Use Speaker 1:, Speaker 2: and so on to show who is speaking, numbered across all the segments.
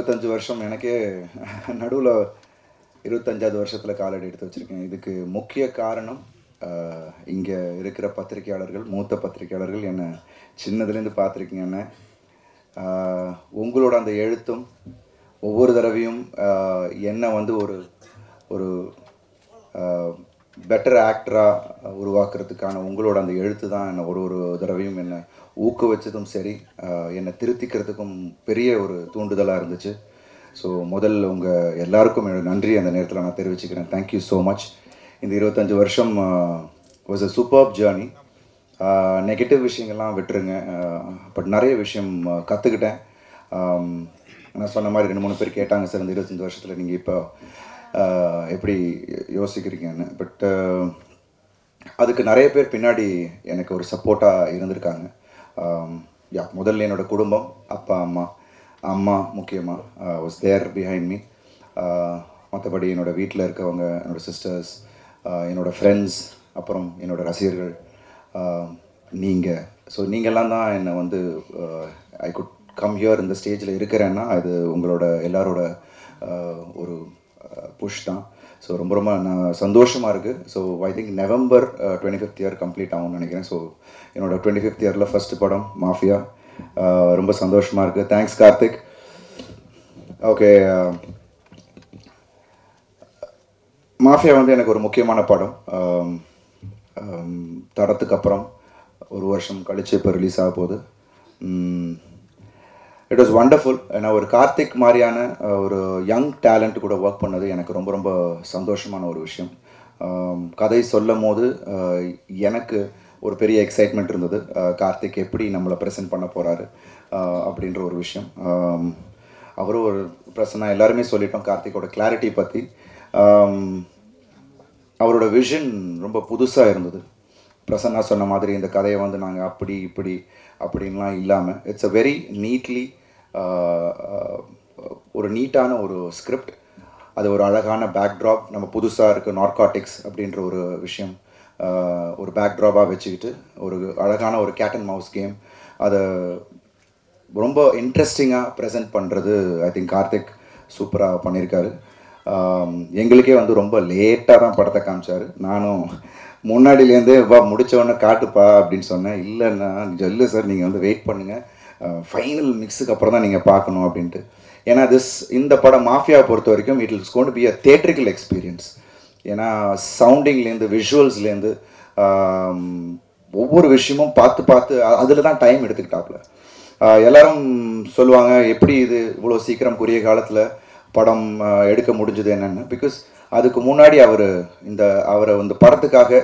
Speaker 1: இருபத்தஞ்சு வருஷம் எனக்கே நடுவில் இருபத்தஞ்சாவது வருஷத்தில் காலடி எடுத்து வச்சுருக்கேன் இதுக்கு முக்கிய காரணம் இங்கே இருக்கிற பத்திரிகையாளர்கள் மூத்த பத்திரிகையாளர்கள் என்னை சின்னதுலேருந்து பார்த்துருக்கீங்க என்ன ஆஹ் உங்களோட அந்த எழுத்தும் ஒவ்வொரு தடவையும் ஆஹ் என்னை வந்து ஒரு ஒரு பெட்டர் ஆக்டராக உருவாக்குறதுக்கான உங்களோட அந்த எழுத்து தான் என்னை ஒரு ஒரு தடவையும் என்னை ஊக்குவிச்சதும் சரி ஆஹ் என்னை திருத்திக்கிறதுக்கும் பெரிய ஒரு தூண்டுதலாக இருந்துச்சு ஸோ முதல் உங்கள் எல்லாருக்கும் என்னோட நன்றி அந்த நேரத்தில் நான் தெரிவிச்சுக்கிறேன் தேங்க்யூ ஸோ மச் இந்த இருபத்தஞ்சு வருஷம் was a super journey negative விஷயங்கள்லாம் விட்டுருங்க பட் நிறைய விஷயம் கற்றுக்கிட்டேன் நான் சொன்ன மாதிரி ரெண்டு மூணு பேர் கேட்டாங்க சார் இந்த இருபத்தஞ்சி வருஷத்தில் நீங்கள் இப்போ ஆஹ், எப்படி யோசிக்கிறீங்கன்னு பட் அதுக்கு நிறைய பேர் பின்னாடி எனக்கு ஒரு சப்போர்ட்டாக இருந்திருக்காங்க யா முதல்ல என்னோட குடும்பம் அப்பா அம்மா அம்மா முக்கியமாக வாஸ் தேர் பிஹைண்ட் மீ மற்றபடி என்னோட வீட்டில் இருக்கவங்க என்னோட சிஸ்டர்ஸ் என்னோட ஃப்ரெண்ட்ஸ் அப்புறம் என்னோட ரசிகர்கள் நீங்கள் ஸோ நீங்கள்லாம் தான் என்னை வந்து ஐ குட் கம் ஹியர் இந்த ஸ்டேஜில் இருக்கிறேன்னா அது உங்களோட எல்லாரோட ஆஹ், ஒரு புஷ் தான் ஸோ ரொம்ப ரொம்ப நான் சந்தோஷமாக இருக்குது so I think November twenty fifth year complete ஆகும்னு நினைக்கிறேன் ஸோ என்னோட டுவெண்ட்டி ஃபிஃப்த் இயரில் ஃபஸ்ட்டு படம் மாஃபியா ரொம்ப சந்தோஷமாக இருக்குது தேங்க்ஸ் கார்த்திக் ஓகே மாஃபியா வந்து எனக்கு ஒரு முக்கியமான படம் ஆம், ஆம், தடத்துக்கு அப்புறம் ஒரு வருஷம் கழிச்சு இப்போ ரிலீஸ் ஆக போகுது இட் வாஸ் வண்டர்ஃபுல் ஏன்னா ஒரு கார்த்திக் மாதிரியான அஹ், ஒரு யங் டேலண்ட் கூட ஒர்க் பண்ணது எனக்கு ரொம்ப ரொம்ப சந்தோஷமான ஒரு விஷயம் ஆம், கதை சொல்லும் போது அஹ், எனக்கு ஒரு பெரிய எக்ஸைட்மெண்ட் இருந்தது அஹ், கார்த்திக் எப்படி நம்மளை ப்ரெசென்ட் பண்ண போகிறாரு அப்படின்ற ஒரு விஷயம் ஆம், அவரும் ஒரு பிரசன்னா எல்லாருமே சொல்லிட்டோம் கார்த்திக்கோட கிளாரிட்டி பற்றி அவரோட விஷன் ரொம்ப புதுசாக இருந்தது பிரசன்னா சொன்ன மாதிரி இந்த கதையை வந்து நாங்கள் அப்படி இப்படி அப்படின்லாம் இல்லாமல் இட்ஸ் அ வெரி நீட்லி ஒரு நீட்டான ஒரு ஸ்கிரிப்ட் அது ஒரு அழகான பேக்ட்ராப் நம்ம புதுசாக இருக்க நார்காட்டிக்ஸ் அப்படின்ற ஒரு விஷயம் ஆஹ், ஒரு பேக்ட்ராப்பாக வச்சுக்கிட்டு ஒரு அழகான ஒரு கேட் அண்ட் மவுஸ் கேம் அதை ரொம்ப இன்ட்ரெஸ்டிங்காக ப்ரெசென்ட் பண்ணுறது ஐ திங்க் கார்த்திக் சூப்பராக பண்ணியிருக்காரு ஆம், எங்களுக்கே வந்து ரொம்ப லேட்டாக தான் படத்தை காமிச்சாரு நானும் முன்னாடியிலேருந்தே வா முடிச்ச உடனே காட்டுப்பா அப்படின்னு சொன்னேன் இல்லைண்ணா இல்லை சார் நீங்கள் வந்து வெயிட் பண்ணுங்கள் ஃபைனல் மிக்ஸுக்கு அப்புறம் தான் நீங்கள் பார்க்கணும் அப்படின்ட்டு ஏன்னா திஸ் இந்த படம் மாஃபியாவை பொறுத்த வரைக்கும் it is gonna be a theatrical experience ஏன்னா சவுண்டிங்லேருந்து விஷுவல்ஸ்லேருந்து ஒவ்வொரு விஷயமும் பார்த்து பார்த்து அதில் தான் டைம் எடுத்துக்கிட்டாப்புல ஆஹ் எல்லாரும் சொல்லுவாங்க எப்படி இது இவ்வளோ சீக்கிரம் குறுகிய காலத்தில் படம் ஆஹ் எடுக்க முடிஞ்சது என்னன்னு பிகாஸ் அதுக்கு முன்னாடி அவர் இந்த அவரை இந்த படத்துக்காக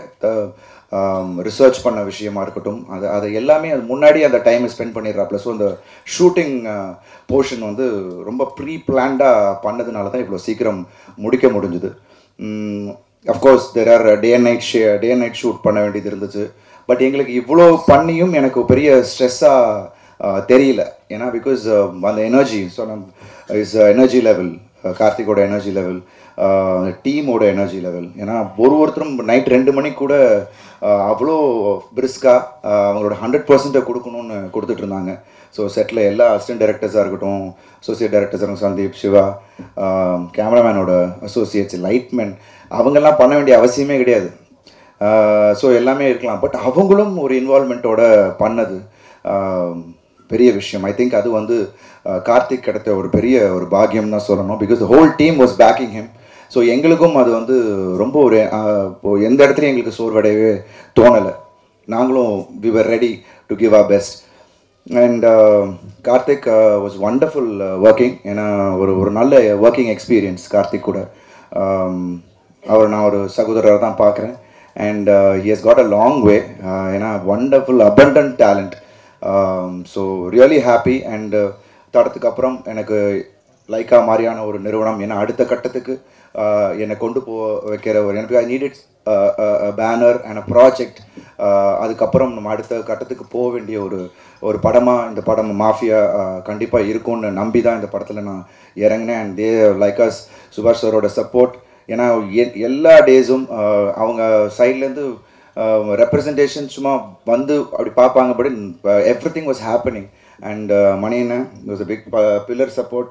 Speaker 1: ரிசர்ச் பண்ண விஷயமா இருக்கட்டும் அது அதை எல்லாமே அது முன்னாடி அந்த டைமை ஸ்பெண்ட் பண்ணிடுறாப்புல ஸோ அந்த ஷூட்டிங் போர்ஷன் வந்து ரொம்ப ப்ரீ பிளான்டாக பண்ணதுனால தான் இவ்வளோ சீக்கிரம் முடிக்க முடிஞ்சுது of course there are day and night ஷே டே அண்ட் நைட் ஷூட் பண்ண வேண்டியது இருந்துச்சு பட் எங்களுக்கு இவ்வளோ பண்ணியும் எனக்கு பெரிய ஸ்ட்ரெஸ்ஸாக தெரியல ஏன்னா பிகாஸ் அந்த எனர்ஜி ஸோ நம் இஸ் எனர்ஜி லெவல் கார்த்திகோட எனர்ஜி லெவல் டீமோட எனர்ஜி லெவல் ஏன்னா ஒரு ஒருத்தரும் நைட் ரெண்டு மணிக்கு கூட ஆஹ், அவ்வளோ பிரிஸ்காக அவங்களோட ஹண்ட்ரட் பர்சன்ட்டை கொடுக்கணும்னு கொடுத்துட்டு இருந்தாங்க ஸோ செட்டில் எல்லா அசிஸ்டன்ட் டைரக்டர்ஸாக இருக்கட்டும் அசோசியேட் டைரக்டர்ஸாக இருக்கட்டும் சந்தீப் சிவா கேமராமேனோட அசோசியேட்ஸ் லைட்மேன் அவங்கெல்லாம் பண்ண வேண்டிய அவசியமே கிடையாது ஸோ எல்லாமே இருக்கலாம் பட் அவங்களும் ஒரு இன்வால்மெண்ட்டோட பண்ணது ஆஹ், பெரிய விஷயம் ஐ திங்க் அது வந்து ஆஹ், கார்த்திக் கிடைத்த ஒரு பெரிய ஒரு பாக்கியம் தான் சொல்லணும் because whole team was backing him so எங்களுக்கும் அது வந்து ரொம்ப ஒரு ஆஹ், இப்போ எந்த இடத்துலையும் எங்களுக்கு சோர்வடையவே தோணலை நாங்களும் we were ready to give our best and Karthik was wonderful working ஏன்னா ஒரு ஒரு நல்ல ஒர்க்கிங் எக்ஸ்பீரியன்ஸ் கார்த்திக் கூட Um, அவர் நான் ஒரு சகோதரரை தான் பார்க்குறேன் and he has got a long way ஏன்னா wonderful abundant talent so really happy and தடத்துக்கு அப்புறம் எனக்கு லைக்கா மாதிரியான ஒரு நிறுவனம் ஏன்னா அடுத்த கட்டத்துக்கு ஆஹ், என்னை கொண்டு போ வைக்கிற ஒரு எனக்கு I needed banner and a project அதுக்கப்புறம் நம்ம அடுத்த கட்டத்துக்கு போக வேண்டிய ஒரு ஒரு படமாக இந்த படம் மாஃபியா கண்டிப்பாக இருக்கும்னு நம்பி தான் இந்த படத்தில் நான் இறங்கினேன் அண்ட் தே லைக்காஸ் சுபாஷ் சாரோட சப்போர்ட் ஏன்னா எ- எல்லா டேஸும் அவங்க சைட்லேருந்து ரெப்ரசன்டேஷன் சும்மா வந்து அப்படி பார்ப்பாங்க but everything was happening and Maniyannan was a big pillar support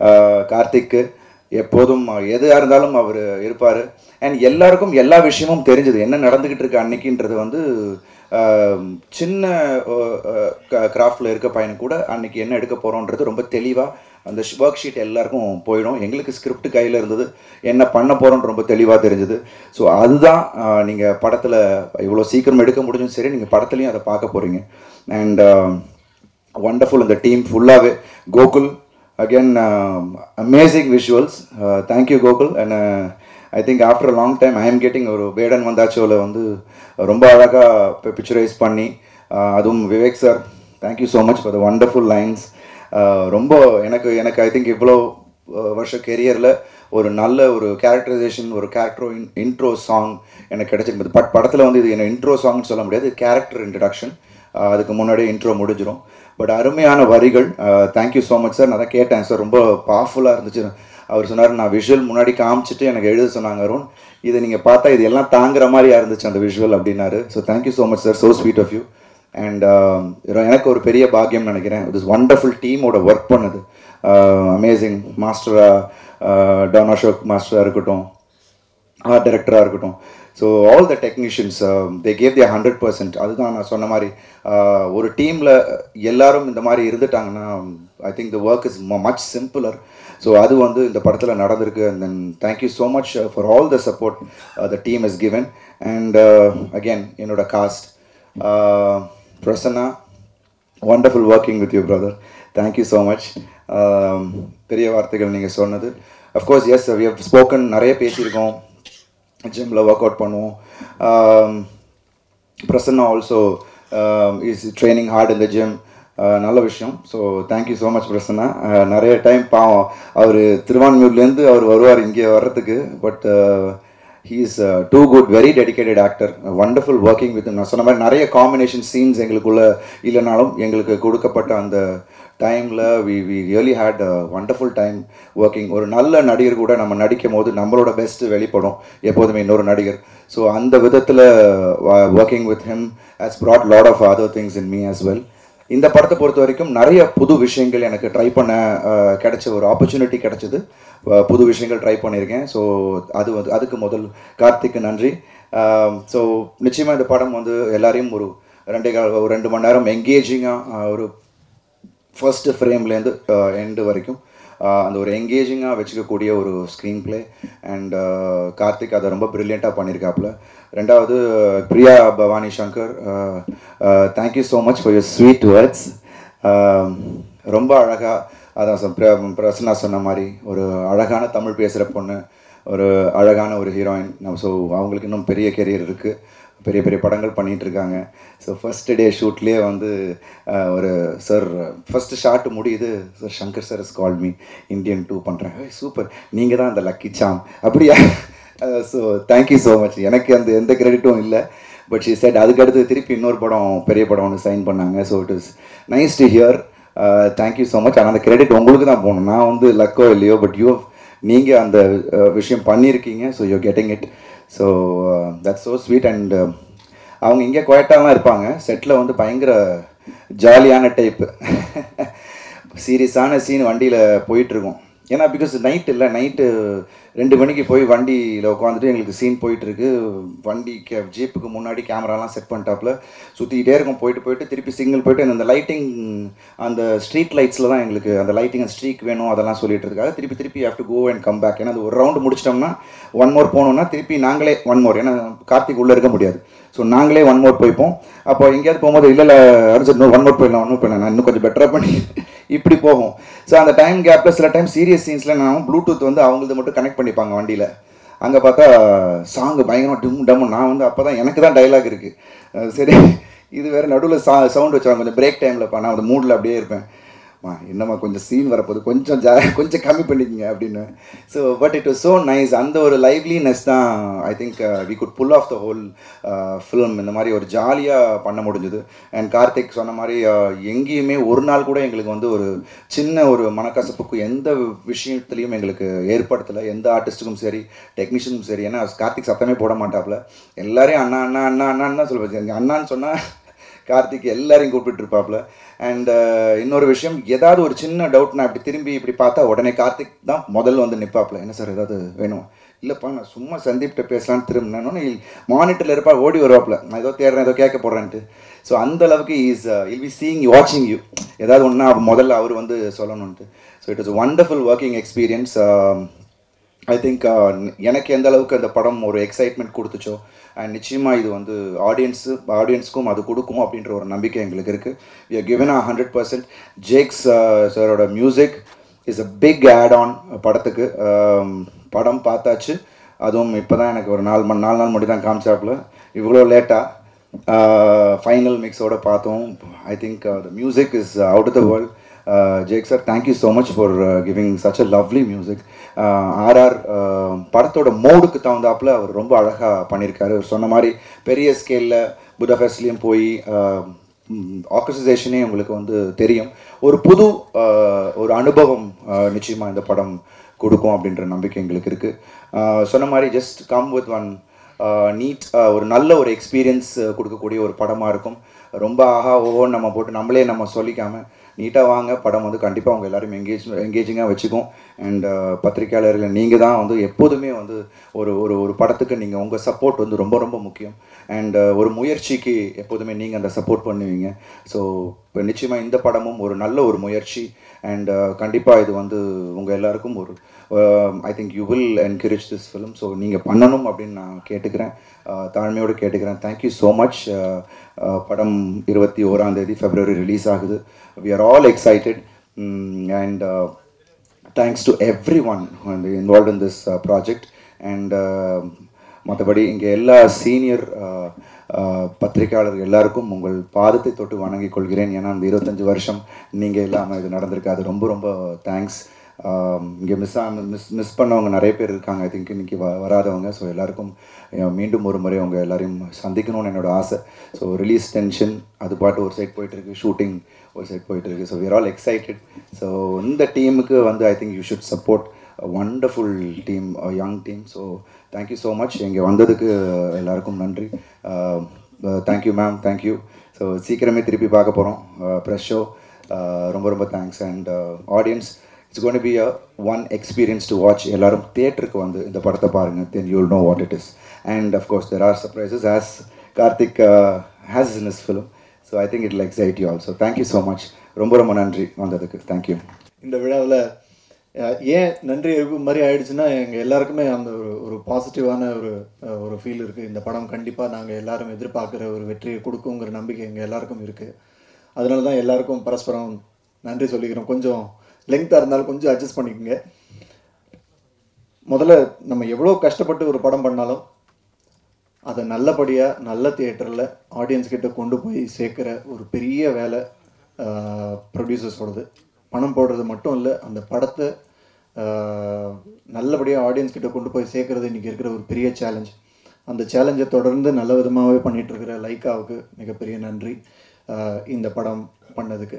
Speaker 1: கார்த்திக்கு எப்போதும் எதுவாக இருந்தாலும் அவர் இருப்பார் அண்ட் எல்லாருக்கும் எல்லா விஷயமும் தெரிஞ்சது என்ன நடந்துக்கிட்டு இருக்கு அன்னைக்குன்றது வந்து ஆஹ், சின்ன கிராஃப்டில் இருக்க பையனுக்கு கூட அன்னைக்கு என்ன எடுக்க போகிறோன்றது ரொம்ப தெளிவாக அந்த ஒர்க் ஷீட் எல்லாருக்கும் போயிடும் எங்களுக்கு ஸ்கிரிப்ட் கையில் இருந்தது என்ன பண்ண போகிறோன்னு ரொம்ப தெளிவாக தெரிஞ்சுது ஸோ அதுதான் நீங்கள் படத்தில் இவ்வளோ சீக்கிரம் எடுக்க முடிஞ்சும் சரி நீங்கள் படத்துலையும் அதை பார்க்க போகிறீங்க அண்ட் wonderful இந்த டீம் ஃபுல்லாகவே Gokul again amazing visuals thank you Gokul and I think after a long time I am getting ஒரு வேடன் வந்தாச்சோவில் வந்து ரொம்ப அழகாக பிக்சரைஸ் பண்ணி uh, அதுவும் Vivek sir thank you so much for the wonderful lines ரொம்ப எனக்கு எனக்கு ஐ திங்க் இவ்வளோ uh, வருஷ கெரியரில் ஒரு நல்ல ஒரு கேரக்டரைசேஷன் ஒரு கேரக்டர் இன்ட்ரோ சாங் எனக்கு கிடைச்சிருந்தது பட் படத்தில் வந்து இது என்ன இன்ட்ரோ சாங்னு சொல்ல முடியாது கேரக்டர் இன்ட்ரடக்ஷன் அதுக்கு முன்னாடியே இன்ட்ரோ முடிஞ்சிடும் பட் அருமையான வரிகள் தேங்க்யூ ஸோ மச் சார் நான் தான் கேட்டேன் சார் ரொம்ப பவர்ஃபுல்லாக இருந்துச்சு அவர் சொன்னார் நான் விஷுவல் முன்னாடி காமிச்சிட்டு எனக்கு எழுத சொன்னாங்க அருண் இதை நீங்கள் பார்த்தா இது எல்லாம் தாங்குற மாதிரியா இருந்துச்சு அந்த விஷுவல் அப்படின்னாரு so thank you so much sir so sweet of you and எனக்கு ஒரு பெரிய பாக்கியம் நினைக்கிறேன் திஸ் ஒண்டர்ஃபுல் டீமோட ஒர்க் பண்ணது அமேசிங் மாஸ்டரா டான் அசோக் மாஸ்டராக இருக்கட்டும் ஆர்ட் டைரக்டராக இருக்கட்டும் so all the technicians they gave the hundred percent அதுதான் நான் சொன்ன மாதிரி uh, ஒரு டீமில் எல்லாரும் இந்த மாதிரி இருந்துட்டாங்கன்னா I think the work is much simpler so அது வந்து இந்த படத்தில் நடந்திருக்கு and then thank you so much for all the support the team is given and again என்னோட cast Prasanna wonderful working with you brother thank you so much பெரிய வார்த்தைகள் நீங்கள் சொன்னது of course yes we have spoken நிறைய பேசியிருக்கோம் ஜிம்மில் ஒர்க் அவுட் பண்ணுவோம் Prasanna also is training hard இந்த ஜிம் நல்ல விஷயம் so thank you so much Prasanna Uh, நிறைய டைம் பாவம் அவர் திருவான்மியூர்லேருந்து அவர் வருவார் இங்கே வர்றதுக்கு but he is too good very dedicated actor wonderful working with நான் சொன்ன மாதிரி நிறைய காம்பினேஷன் சீன்ஸ் எங்களுக்குள்ள இல்லைனாலும் எங்களுக்கு கொடுக்கப்பட்ட அந்த டைமில் we we really had wonderful time working ஒரு நல்ல நடிகர் கூட நம்ம நடிக்கும் போது நம்மளோட பெஸ்ட்டு வெளிப்படும் எப்போதுமே இன்னொரு நடிகர் ஸோ அந்த விதத்தில் working with him has brought lot of other things in me as well இந்த படத்தை பொறுத்த வரைக்கும் நிறைய புது விஷயங்கள் எனக்கு ட்ரை பண்ண அஹ், கிடைச்ச ஒரு ஆப்பர்ச்சுனிட்டி கிடைச்சது அஹ், புது விஷயங்கள் ட்ரை பண்ணியிருக்கேன் ஸோ அது வந்து அதுக்கு முதல் கார்த்திக்கு நன்றி ஸோ நிச்சயமாக இந்த படம் வந்து எல்லாரையும் ஒரு ரெண்டே கால் ஒரு ரெண்டு மணி நேரம் எங்கேஜிங்காக ஒரு ஃபர்ஸ்ட் ஃப்ரேம்லேருந்து எண்டு வரைக்கும் ஆஹ் அந்த ஒரு எங்கேஜிங்காக வச்சுக்கக்கூடிய ஒரு ஸ்க்ரீன் ப்ளே அண்ட் கார்த்திக் அதை ரொம்ப ப்ரில்லியண்ட்டாக பண்ணியிருக்காப்புல ரெண்டாவது Priya Bhavani Shankar thank you so much for your sweet words ரொம்ப அழகாக அதான் சொ- பிர- பிரசன்னா சொன்ன மாதிரி ஒரு அழகான தமிழ் பேசுகிற பொண்ணு ஒரு அழகான ஒரு ஹீரோயின் ஸோ அவங்களுக்கு இன்னும் பெரிய கெரியர் இருக்குது பெரிய பெரிய படங்கள் பண்ணிட்டு இருக்காங்க ஸோ ஃபர்ஸ்ட் டே ஷூட்லேயே வந்து அஹ், ஒரு சார் ஃபர்ஸ்ட் ஷாட் முடியுது sir Shankar sir is call me Indian two பண்ணுறேன் சூப்பர் நீங்கள் தான் அந்த லக்கி சாம் அப்படியா ஸோ தேங்க்யூ ஸோ மச் எனக்கு அந்த எந்த கிரெடிட்டும் இல்லை பட் ஷி செட் அதுக்கடுத்து திருப்பி இன்னொரு படம் பெரிய படம் ஒன்று சைன் பண்ணாங்க so it is nice to hear thank you so much ஆனால் அந்த கிரெடிட் உங்களுக்கு தான் போகணும் நான் வந்து லக்கோ இல்லையோ பட் யூ நீங்கள் அந்த அஹ், விஷயம் பண்ணியிருக்கீங்க so you getting it so that's so sweet and அவங்க இங்கே குவாய்ட்டாலாம் இருப்பாங்க செட்டில் வந்து பயங்கர ஜாலியான டைப்பு சீரியஸான சீன் வண்டியில் போயிட்டுருக்கோம் ஏன்னா பிகாஸ் நைட் இல்லை நைட்டு ரெண்டு மணிக்கு போய் வண்டியில் உட்காந்துட்டு எங்களுக்கு சீன் போயிட்டுருக்கு வண்டி கே ஜீப்புக்கு முன்னாடி கேமராலாம் செட் பண்ணிட்டாப்புல சுற்றிக்கிட்டே இருக்கும் போயிட்டு போயிட்டு திருப்பி சிங்கிள் போயிட்டு அந்த லைட்டிங் அந்த ஸ்ட்ரீட் லைட்ஸில் தான் எங்களுக்கு அந்த லைட்டிங் அந்த ஸ்ட்ரீக் வேணும் அதெல்லாம் சொல்லிட்டு இருக்காங்க திருப்பி திருப்பி have to go and come back ஏன்னா அது ஒரு ரவுண்டு முடிச்சிட்டோம்னா ஒன் மோர் போகணுன்னா திருப்பி நாங்களே ஒன் மோர் ஏன்னா கார்த்திக் உள்ளே இருக்க முடியாது ஸோ நாங்களே ஒன் மோர் போய்ப்போம் அப்போ எங்கேயாவது போகும்போது இல்லை இல்லை அரிஞ்சு இன்னும் ஒன் மோர் போயிடலாம் ஒன் மோர் போயிடலாம் நான் இன்னும் கொஞ்சம் பெட்டராக பண்ணி இப்படி போகும் ஸோ அந்த டைம் கேப்பில் சில டைம் சீரியஸ் சீன்ஸில் நான் ப்ளூடூத் வந்து அவங்களது மட்டும் கனெக்ட் பண்ணிப்பாங்க வண்டியில் அங்கே பார்த்தா சாங்கு பயங்கரம் டும் டம் நான் வந்து அப்போ தான் எனக்கு தான் டைலாக் இருக்குது சரி இது வேறு நடுவில் சா சவுண்ட் வச்சாங்க கொஞ்சம் பிரேக் டைமில் நான் அந்த மூடில் அப்படியே இருப்பேன் மா என்னம்மா கொஞ்சம் சீன் வரப்போகுது கொஞ்சம் ஜா கொஞ்சம் கம்மி பண்ணிக்கங்க அப்படின்னு so but it was so nice அந்த ஒரு லைவ்லினஸ் தான் I think we could pull off the whole film இந்த மாதிரி ஒரு ஜாலியாக பண்ண முடிஞ்சுது அண்ட் கார்த்திக் சொன்ன மாதிரி uh, எங்கேயுமே ஒரு நாள் கூட எங்களுக்கு வந்து ஒரு சின்ன ஒரு மனக்கசப்புக்கு எந்த விஷயத்துலையும் எங்களுக்கு ஏற்படுத்தலை எந்த ஆர்டிஸ்ட்டுக்கும் சரி டெக்னீஷியனுக்கும் சரி ஏன்னா கார்த்திக் சத்தமே போட மாட்டாப்புல எல்லாரையும் அண்ணா அண்ணா அண்ணா அண்ணான்னு தான் சொல்லுவாங்க அண்ணான்னு சொன்னால் கார்த்திக் எல்லாரையும் கூப்பிட்டு இருப்பாப்ல அண்ட் இன்னொரு விஷயம் ஏதாவது ஒரு சின்ன டவுட் நான் இப்படி திரும்பி இப்படி பார்த்தா உடனே கார்த்திக் தான் முதல்ல வந்து நிற்பாப்ல என்ன சார் ஏதாவது வேணும் இல்லைப்பா நான் சும்மா சந்தீப்கிட்ட பேசலான்னு திரும்பினோன்னு மானிட்டரில் இருப்பா ஓடி வருவாப்ல நான் ஏதோ தேடுறேன் ஏதோ கேட்க போடுறேன்ட்டு ஸோ அந்த அளவுக்கு இஸ் இல் பி சீயிங் வாட்சிங் யூ ஏதாவது ஒன்றா முதல்ல அவர் வந்து சொல்லணுன்ட்டு so it is wonderful working experience I think எனக்கு எந்த அளவுக்கு அந்த படம் ஒரு எக்ஸைட்மெண்ட் கொடுத்துச்சோ அண்ட் நிச்சயமாக இது வந்து ஆடியன்ஸு ஆடியன்ஸ்க்கும் அது கொடுக்கும் அப்படின்ற ஒரு நம்பிக்கை எங்களுக்கு இருக்குது we are given a hundred percent Jakes சாரோட music is a big add on படத்துக்கு Um, படம் பார்த்தாச்சு அதுவும் இப்போ தான் எனக்கு ஒரு நாலு மணி நாலு நாள் முன்னாடி தான் காமிச்சாப்புல இவ்வளோ லேட்டாக ஃபைனல் மிக்ஸோட பார்த்தோம் I think the music is out of the world Jakes sir thank you so much for giving such a lovely music RR படத்தோட மோடுக்கு தகுந்தாப்புல அவர் ரொம்ப அழகாக பண்ணியிருக்காரு அவர் சொன்ன மாதிரி பெரிய ஸ்கேலில் புதஃபெஸ்ட்லேயும் போய் ஆர்கனைசேஷனே உங்களுக்கு வந்து தெரியும் ஒரு புது ஆஹ், ஒரு அனுபவம் நிச்சயமாக இந்த படம் கொடுக்கும் அப்படின்ற நம்பிக்கை எங்களுக்கு இருக்குது சொன்ன மாதிரி just come with one need ஒரு நல்ல ஒரு எக்ஸ்பீரியன்ஸ் கொடுக்கக்கூடிய ஒரு படமாக இருக்கும் ரொம்ப ஆஹா ஓஹோன்னு நம்ம போட்டு நம்மளே நம்ம சொல்லிக்காமல் நீட்டாக வாங்க படம் வந்து கண்டிப்பாக உங்கள் எல்லாரும் எங்கேஜ் எங்கேஜிங்காக வச்சுக்கும் அண்ட் பத்திரிக்கையாளர்கள் நீங்கள் தான் வந்து எப்போதுமே வந்து ஒரு ஒரு ஒரு படத்துக்கு நீங்கள் உங்கள் சப்போர்ட் வந்து ரொம்ப ரொம்ப முக்கியம் அண்ட் ஒரு முயற்சிக்கு எப்போதுமே நீங்கள் அந்த சப்போர்ட் பண்ணுவீங்க ஸோ இப்போ நிச்சயமாக இந்த படமும் ஒரு நல்ல ஒரு முயற்சி அண்ட் கண்டிப்பாக இது வந்து உங்கள் எல்லாருக்கும் ஒரு I think you will encourage this film so நீங்கள் பண்ணணும் அப்படின்னு நான் கேட்டுக்கிறேன் அஹ், தாழ்மையோடு கேட்டுக்கிறேன் தேங்க்யூ ஸோ மச் படம் இருபத்தி ஓராம் தேதி ஃபெப்ரவரி ரிலீஸ் ஆகுது we are all excited and thanks to everyone involve in this project and மற்றபடி இங்கே எல்லா சீனியர் பத்திரிகையாளர்கள் எல்லாருக்கும் உங்கள் பாதத்தை தொட்டு வணங்கிக் கொள்கிறேன் ஏன்னா அந்த இருபத்தஞ்சு வருஷம் நீங்கள் இல்லாமல் இது நடந்திருக்காது ரொம்ப ரொம்ப தேங்க்ஸ் இங்கே மிஸ் மிஸ் மிஸ் பண்ணவங்க நிறைய பேர் இருக்காங்க ஐ திங்க் இன்னைக்கு வ வராதவங்க ஸோ எல்லாருக்கும் அஹ், மீண்டும் ஒரு முறை அவங்க எல்லாரையும் சந்திக்கணும்னு என்னோட ஆசை ஸோ ரிலீஸ் டென்ஷன் அது பாட்டு ஒரு சைட் போயிட்டு இருக்கு ஷூட்டிங் ஒரு சைட் போயிட்டு இருக்கு so we're all excited so இந்த டீமுக்கு வந்து I think you should support wonderful team young team so thank you so much இங்கே வந்ததுக்கு எல்லாருக்கும் நன்றி தேங்க்யூ மேம் தேங்க்யூ ஸோ சீக்கிரமே திருப்பி பார்க்க போகிறோம் ப்ரெஷ் ஷோ ரொம்ப ரொம்ப thanks and audience it's gonna be a one experience to watch எல்லாரும் தியேட்டருக்கு வந்து இந்த படத்தை பாருங்கள் then you'll know what it is and of course there are surprises as Karthik has in his film so I think it excite you also thank you so much ரொம்ப ரொம்ப நன்றி வந்ததுக்கு தேங்க்யூ
Speaker 2: இந்த விழாவில் ஏன் நன்றி அறிவிப்பு மாதிரி ஆயிடுச்சுன்னா எங்கள் எல்லாருக்குமே அந்த ஒரு ஒரு பாசிட்டிவான ஒரு அஹ், ஒரு ஃபீல் இருக்குது இந்த படம் கண்டிப்பாக நாங்கள் எல்லாரும் எதிர்பார்க்குற ஒரு வெற்றியை கொடுக்குங்கிற நம்பிக்கை எங்கள் எல்லாருக்கும் இருக்குது அதனால தான் எல்லாருக்கும் பரஸ்பரம் நன்றி சொல்லிக்கிறோம் கொஞ்சம் லெங்க்த்தாக இருந்தாலும் கொஞ்சம் அட்ஜஸ்ட் பண்ணிக்கோங்க முதல்ல நம்ம எவ்வளோ கஷ்டப்பட்டு ஒரு படம் பண்ணாலும் அதை நல்லபடியாக நல்ல தியேட்டரில் ஆடியன்ஸ் கிட்ட கொண்டு போய் சேர்க்குற ஒரு பெரிய வேலை ப்ரொடியூசர்ஸோடது பணம் போடுறது மட்டும் இல்லை அந்த படத்தை நல்லபடியாக ஆடியன்ஸ் கிட்ட கொண்டு போய் சேர்க்கறது இன்றைக்கி இருக்கிற ஒரு பெரிய சேலஞ்ச் அந்த சேலஞ்சை தொடர்ந்து நல்ல விதமாகவே பண்ணிட்டு இருக்கிற லைக்காவுக்கு மிகப்பெரிய நன்றி ஆஹ் இந்த படம் பண்ணதுக்கு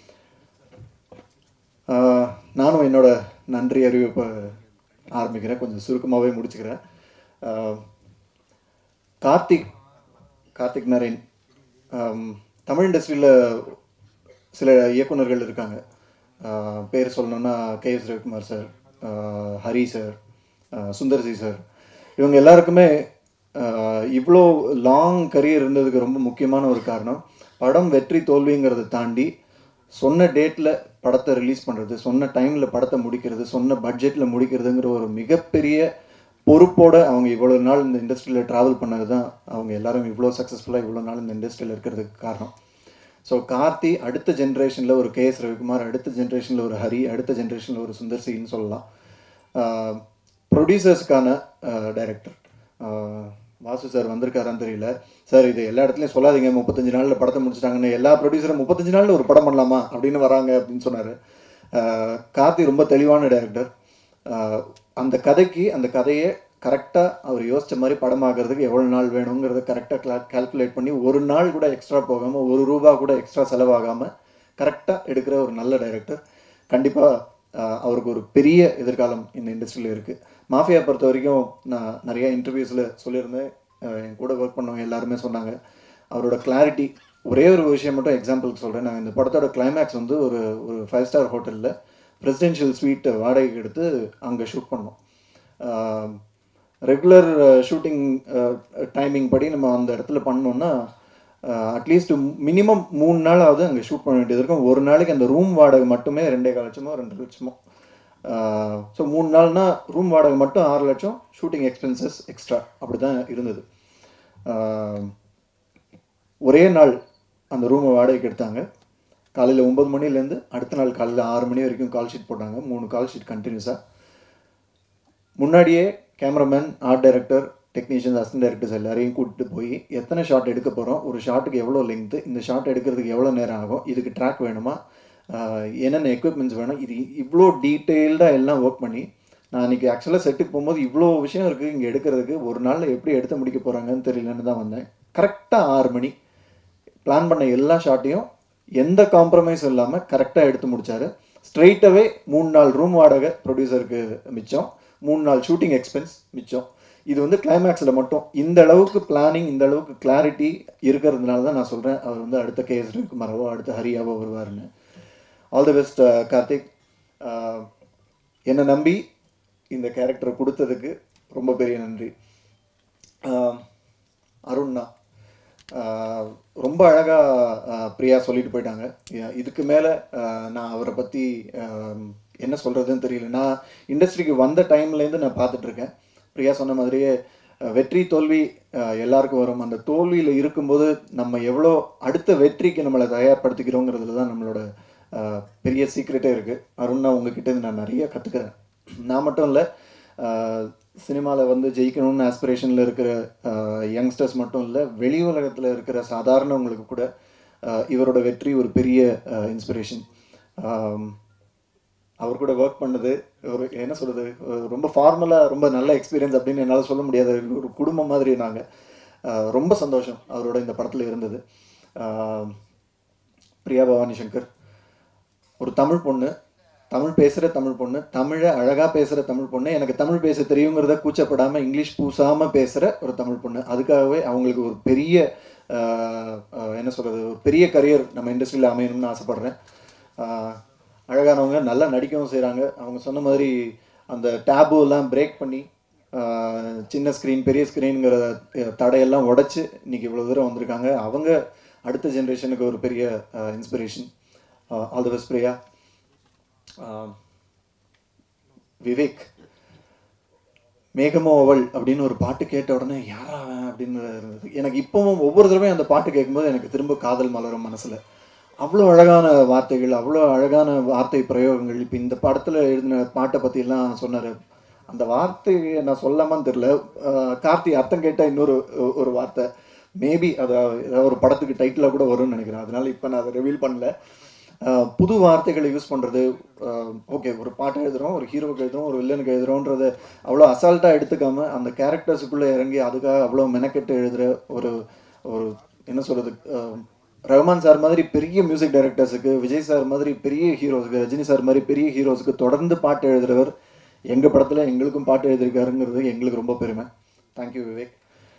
Speaker 2: ஆஹ் நானும் என்னோட நன்றி அறிவிப்பை ஆரம்பிக்கிறேன் கொஞ்சம் சுருக்கமாகவே முடிச்சுக்கிறேன் ஆஹ் கார்த்திக் கார்த்திக் நரேன் ஆம், தமிழ் இண்டஸ்ட்ரியில் சில இயக்குனர்கள் இருக்காங்க ஆஹ் பேர் சொல்லணும்னா கே எஸ் ரவிக்குமார் சார் ஆஹ் ஹரி சார் ஆஹ் சுந்தர்சி சார் இவங்க எல்லாருக்குமே ஆஹ் இவ்வளோ லாங் கரியர் இருந்ததுக்கு ரொம்ப முக்கியமான ஒரு காரணம் படம் வெற்றி தோல்விங்கிறத தாண்டி சொன்ன டேட்டில் படத்தை ரிலீஸ் பண்ணுறது சொன்ன டைமில் படத்தை முடிக்கிறது சொன்ன பட்ஜெட்டில் முடிக்கிறதுங்கிற ஒரு மிகப்பெரிய பொறுப்போட அவங்க இவ்வளோ நாள் இந்த இண்டஸ்ட்ரியில் ட்ராவல் பண்ணது தான் அவங்க எல்லாரும் இவ்வளோ சக்ஸஸ்ஃபுல்லாக இவ்வளோ நாள் இந்த இண்டஸ்ட்ரியில் இருக்கிறதுக்கு காரணம் ஸோ கார்த்தி அடுத்த ஜென்ரேஷனில் ஒரு கே எஸ் ரவிக்குமார் அடுத்த ஜென்ரேஷனில் ஒரு ஹரி அடுத்த ஜென்ரேஷனில் ஒரு சுந்தர் சின்னு சொல்லலாம் ப்ரொடியூசர்ஸ்க்கான டைரக்டர் வாசு சார் வந்திருக்காரான்னு தெரியல சார் இது எல்லா இடத்துலையும் சொல்லாதீங்க முப்பத்தஞ்சு நாளில் படத்தை முடிச்சிட்டாங்கன்னு எல்லா ப்ரொடியூசரும் முப்பத்தஞ்சு நாளில் ஒரு படம் பண்ணலாமா அப்படின்னு வராங்க அப்படின்னு சொன்னார் கார்த்தி ரொம்ப தெளிவான டைரக்டர் அந்த கதைக்கு அந்த கதையை கரெக்டாக அவர் யோசிச்ச மாதிரி படமாகிறதுக்கு எவ்வளோ நாள் வேணுங்கிறத கரெக்டாக கால்குலேட் பண்ணி ஒரு நாள் கூட எக்ஸ்ட்ரா போகாமல் ஒரு ரூபா கூட எக்ஸ்ட்ரா செலவாகாமல் கரெக்டாக எடுக்கிற ஒரு நல்ல டைரக்டர் கண்டிப்பாக அவருக்கு ஒரு பெரிய எதிர்காலம் இந்த இண்டஸ்ட்ரியில் இருக்குது மாஃபியா பொறுத்த வரைக்கும் நான் நிறைய இன்டர்வியூஸில் சொல்லியிருந்தேன் அஹ் என் கூட ஒர்க் பண்ணவங்க எல்லாருமே சொன்னாங்க அவரோட கிளாரிட்டி ஒரே ஒரு விஷயம் மட்டும் எக்ஸாம்பிளுக்கு சொல்கிறேன் நான் இந்த படத்தோட கிளைமேக்ஸ் வந்து ஒரு ஒரு ஃபைவ் ஸ்டார் ஹோட்டலில் பிரசிடென்ஷியல் ஸ்வீட் வாடகைக்கு எடுத்து அங்கே ஷூட் பண்ணோம் ரெகுலர் ஷூட்டிங் டைமிங் படி நம்ம அந்த இடத்துல பண்ணோம்னா அட்லீஸ்ட் மினிமம் மூணு நாளாவது அங்கே ஷூட் பண்ண வேண்டியது இருக்கும் ஒரு நாளைக்கு அந்த ரூம் வாடகை மட்டுமே ரெண்டே கால் லட்சமோ ரெண்டு லட்சமோ ஸோ மூணு நாள்னா ரூம் வாடகை மட்டும் ஆறு லட்சம் ஷூட்டிங் எக்ஸ்பென்சஸ் எக்ஸ்ட்ரா அப்படி தான் இருந்தது ஆஹ் ஒரே நாள் அந்த ரூமை வாடகைக்கு எடுத்தாங்க காலையில் ஒம்பது மணிலேருந்து அடுத்த நாள் காலையில் ஆறு மணி வரைக்கும் கால் ஷீட் போட்டாங்க மூணு கால் ஷீட் கண்டினியூஸாக முன்னாடியே cameraman art director technicians assistant directors எல்லாரையும் கூட்டிட்டு போய் எத்தனை ஷாட் எடுக்க போகிறோம் ஒரு ஷாட்டுக்கு எவ்வளோ லெங்க்த்து இந்த ஷாட் எடுக்கிறதுக்கு எவ்வளோ நேரம் ஆகும் இதுக்கு ட்ராக் வேணுமா ஆஹ் என்னென்ன எக்யூப்மெண்ட்ஸ் வேணும் இது இவ்வளோ டீட்டெயில்டாக எல்லாம் ஒர்க் பண்ணி நான் அன்றைக்கி ஆக்சுவலாக செட்டுக்கு போகும்போது இவ்வளோ விஷயம் இருக்குது இங்கே எடுக்கிறதுக்கு ஒரு நாளில் எப்படி எடுத்து முடிக்க போகிறாங்கன்னு தெரியலன்னு தான் வந்தேன் கரெக்டாக ஆறு மணி பிளான் பண்ண எல்லா ஷாட்டையும் எந்த காம்ப்ரமைஸும் இல்லாமல் கரெக்டாக எடுத்து முடிச்சாரு ஸ்ட்ரெயிட்டாகவே மூணு நாள் ரூம் வாடகை ப்ரொடியூசருக்கு மிச்சம் மூணு நாள் ஷூட்டிங் எக்ஸ்பென்ஸ் மிச்சம் இது வந்து கிளைமேக்ஸில் மட்டும் இந்த அளவுக்கு பிளானிங் இந்த அளவுக்கு கிளாரிட்டி இருக்கிறதுனால தான் நான் சொல்கிறேன் அவர் வந்து அடுத்த கேஎஸ் ரவிக்குமாரவோ அடுத்த ஹரியாவோ வருவாருன்னு ஆல் தி பெஸ்ட் கார்த்திக் ஆஹ் என்னை நம்பி இந்த கேரக்டரை கொடுத்ததுக்கு ரொம்ப பெரிய நன்றி ஆஹ் அருண்ண்ணா ஆஹ் ரொம்ப அழகாக பிரியா சொல்லிட்டு போயிட்டாங்க யா- இதுக்கு மேலே நான் அவரை பற்றி என்ன சொல்கிறதுன்னு தெரியல நான் இண்டஸ்ட்ரிக்கு வந்த டைம்லேருந்து நான் பார்த்துட்டு இருக்கேன் பிரியா சொன்ன மாதிரியே அஹ், வெற்றி தோல்வி அஹ், எல்லாருக்கும் வரும் அந்த தோல்வியில் இருக்கும்போது நம்ம எவ்வளோ அடுத்த வெற்றிக்கு நம்மளை தயார்படுத்திக்கிறோங்கிறதுல தான் நம்மளோட அஹ், பெரிய சீக்ரெட்டே இருக்குது அருண்னா உங்ககிட்ட இருந்து நான் நிறைய கற்றுக்கிறேன் நான் மட்டும் இல்லை சினிமாவில் வந்து ஜெயிக்கணும்னு ஆஸ்பிரேஷனில் இருக்கிற யங்ஸ்டர்ஸ் மட்டும் இல்லை வெளி உலகத்தில் இருக்கிற சாதாரணவங்களுக்கு கூட அஹ், இவரோட வெற்றி ஒரு பெரிய இன்ஸ்பிரேஷன் அவர் கூட ஒர்க் பண்ணது ஒரு என்ன சொல்கிறது ரொம்ப ஃபார்மலாக ரொம்ப நல்ல எக்ஸ்பீரியன்ஸ் அப்படின்னு என்னால் சொல்ல முடியாது ஒரு குடும்பம் மாதிரி நாங்கள் ரொம்ப சந்தோஷம் அவரோட இந்த படத்தில் இருந்தது அஹ், பிரியா பவானி சங்கர் ஒரு தமிழ் பொண்ணு தமிழ் பேசுகிற தமிழ் பொண்ணு தமிழை அழகாக பேசுகிற தமிழ் பொண்ணு எனக்கு தமிழ் பேச தெரியுங்கிறத கூச்சப்படாமல் இங்கிலீஷ் பூசாமல் பேசுகிற ஒரு தமிழ் பொண்ணு அதுக்காகவே அவங்களுக்கு ஒரு பெரிய ஆஹ், ஆஹ், என்ன சொல்கிறது ஒரு பெரிய கரியர் நம்ம இண்டஸ்ட்ரியில் அமையணும்னு ஆசைப்பட்றேன் ஆஹ், அழகானவங்க நல்லா நடிக்கவும் செய்கிறாங்க அவங்க சொன்ன மாதிரி அந்த டேபு எல்லாம் பிரேக் பண்ணி ஆஹ், சின்ன ஸ்க்ரீன் பெரிய ஸ்க்ரீனுங்கிற தடையெல்லாம் உடைச்சு இன்னைக்கு இவ்வளோ தூரம் வந்திருக்காங்க அவங்க அடுத்த ஜென்ரேஷனுக்கு ஒரு பெரிய inspiration all the best Priya ஆஹ் விவேக் மேகமோ அவள் அப்படின்னு ஒரு பாட்டு கேட்ட உடனே யாரா அவன் அப்படின்னு இருந்தது எனக்கு இப்பவும் ஒவ்வொரு தடவையும் அந்த பாட்டு கேட்கும்போது எனக்கு திரும்ப காதல் மலரும் மனசுல அவ்வளோ அழகான வார்த்தைகள் அவ்வளோ அழகான வார்த்தை பிரயோகங்கள் இப்போ இந்த படத்தில் எழுதின பாட்டை பற்றிலாம் சொன்னார் அந்த வார்த்தையை நான் சொல்லாமான்னு தெரில கார்த்தி அர்த்தம் கேட்டால் இன்னொரு ஒரு வார்த்தை மேபி அதை ஏதாவது ஒரு படத்துக்கு டைட்டிலாக கூட வரும்னு நினைக்கிறேன் அதனால இப்போ நான் அதை ரிவீல் பண்ணல ஆஹ் புது வார்த்தைகளை யூஸ் பண்ணுறது ஓகே ஒரு பாட்டு எழுதுகிறோம் ஒரு ஹீரோவுக்கு எழுதுறோம் ஒரு வில்லனுக்கு எழுதுறோன்றத அவ்வளோ அசால்ட்டாக எடுத்துக்காம அந்த கேரக்டர்ஸுக்குள்ளே இறங்கி அதுக்காக அவ்வளோ மெனக்கெட்டு எழுதுகிற ஒரு ஒரு என்ன சொல்கிறது ரஹ்மான் சார் மாதிரி பெரிய மியூசிக் டைரக்டர்ஸுக்கு விஜய் சார் மாதிரி பெரிய ஹீரோஸுக்கு ரஜினி சார் மாதிரி பெரிய ஹீரோஸுக்கு தொடர்ந்து பாட்டு எழுதுறவர் எங்கள் படத்தில் எங்களுக்கும் பாட்டு எழுதியிருக்காருங்கிறது எங்களுக்கு ரொம்ப பெருமை தேங்க்யூ விவேக்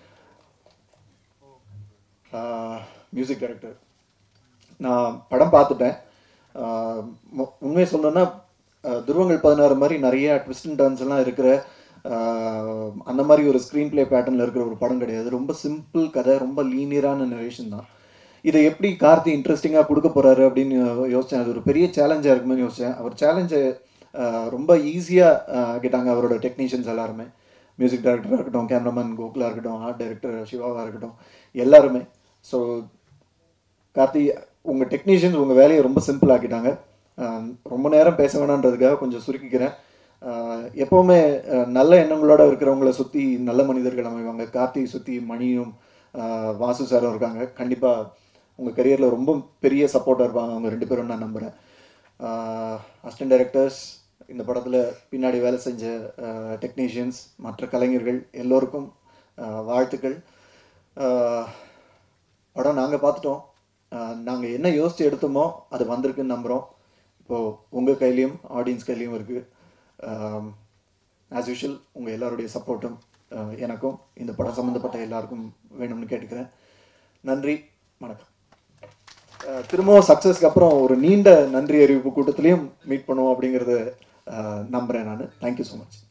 Speaker 2: மியூசிக் டைரக்டர் நான் படம் பார்த்துட்டேன் ஆஹ் மு- உண்மையை சொல்லணும்னா ஆஹ் துருவங்கள் பதினாறு மாதிரி நிறைய ட்விஸ்ட் அண்ட் டர்ன்ஸ் எல்லாம் இருக்கிற ஆஹ் அந்த மாதிரி ஒரு ஸ்க்ரீன் ப்ளே பேட்டர்னில் இருக்கிற ஒரு படம் கிடையாது ரொம்ப சிம்பிள் கதை ரொம்ப லீனியரான நரேஷன் தான் இதை எப்படி கார்த்தி இன்ட்ரெஸ்டிங்காக கொடுக்க போறாரு அப்படின்னு யோசிச்சேன் அது ஒரு பெரிய சேலஞ்சாக இருக்குமே யோசிச்சேன் அவர் சேலஞ்சை ரொம்ப ஈஸியாக கேட்டாங்க அவரோட டெக்னீஷியன்ஸ் எல்லாருமே மியூசிக் டைரக்டராக இருக்கட்டும் கேமராமேன் கோகுலா இருக்கட்டும் ஆர்ட் டைரக்டர் சிவாவாக இருக்கட்டும் எல்லாருமே ஸோ கார்த்தி உங்கள் டெக்னீஷியன்ஸ் உங்கள் வேலையை ரொம்ப சிம்பிள் ஆக்கிட்டாங்க ஆஹ் ரொம்ப நேரம் பேச வேணான்றதுக்காக கொஞ்சம் சுருக்கிக்கிறேன் ஆஹ் எப்பவுமே ஆஹ் நல்ல எண்ணங்களோட இருக்கிறவங்கள சுற்றி நல்ல மனிதர்கள் அமைவாங்க கார்த்தி சுற்றி மணியும் ஆஹ் வாசு சாரும் இருக்காங்க கண்டிப்பாக உங்கள் கரியரில் ரொம்ப பெரிய சப்போர்ட்டாக இருப்பாங்க அவங்க ரெண்டு பேரும் நான் நம்புகிறேன் அசிஸ்டன்ட் டைரக்டர்ஸ் இந்த படத்தில் பின்னாடி வேலை செஞ்ச டெக்னீஷியன்ஸ் மற்ற கலைஞர்கள் எல்லோருக்கும் ஆஹ் வாழ்த்துக்கள் ஆஹ் படம் நாங்கள் பார்த்துட்டோம் நாங்கள் என்ன யோசித்து எடுத்தோமோ அது வந்திருக்குன்னு நம்புகிறோம் இப்போது உங்கள் கையிலையும் ஆடியன்ஸ் கையிலையும் இருக்குது ஆஸ் யூஷுவல் உங்கள் எல்லாருடைய சப்போர்ட்டும் எனக்கும் இந்த படம் சம்மந்தப்பட்ட எல்லாருக்கும் வேணும்னு கேட்டுக்கிறேன் நன்றி வணக்கம் அஹ், திரும்பவும் சக்ஸஸ்க்கு அப்புறம் ஒரு நீண்ட நன்றி அறிவிப்பு கூட்டத்திலையும் மீட் பண்ணுவோம் அப்படிங்கிறத அஹ், நம்புறேன் நான் தேங்க்யூ ஸோ மச்